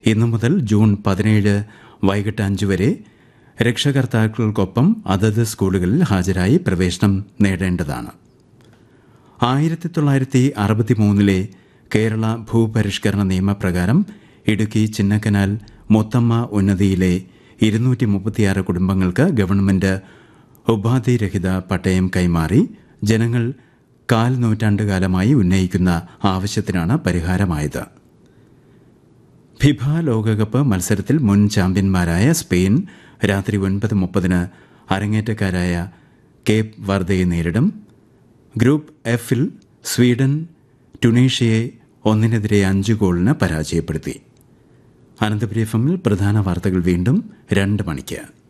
ഇന്നു മുതൽ ജൂൺ പതിനേഴ് വൈകിട്ട് അഞ്ച് വരെ രക്ഷകർത്താക്കൾക്കൊപ്പം അതത് സ്കൂളുകളിൽ ഹാജരായി പ്രവേശനം നേടേണ്ടതാണ് ആയിരത്തി തൊള്ളായിരത്തി അറുപത്തി മൂന്നിലെ കേരള ഭൂപരിഷ്കരണ നിയമപ്രകാരം ഇടുക്കി ചിന്നക്കനാൽ മുത്തമ്മ ഉന്നതിയിലെ ഇരുന്നൂറ്റി മുപ്പത്തിയാറ് കുടുംബങ്ങൾക്ക് ഗവൺമെന്റ് ഉപാധിരഹിത പട്ടയം കൈമാറി ജനങ്ങൾ കാൽ നൂറ്റാണ്ടുകാലമായി ഉന്നയിക്കുന്ന ആവശ്യത്തിനാണ് പരിഹാരമായത് ഫിഫ ലോകകപ്പ് മത്സരത്തിൽ മുൻ ചാമ്പ്യന്മാരായ സ്പെയിൻ രാത്രി ഒൻപത് മുപ്പതിന് അരങ്ങേറ്റക്കാരായ കേപ്പ് വർദ്ധയെ നേരിടും ഗ്രൂപ്പ് എഫിൽ സ്വീഡൻ ടുണീഷ്യയെ ഒന്നിനെതിരെ അഞ്ച് ഗോളിന് പരാജയപ്പെടുത്തി അനന്തപുരി എഫ് എമ്മിൽ പ്രധാന വാർത്തകൾ വീണ്ടും രണ്ട് മണിക്ക്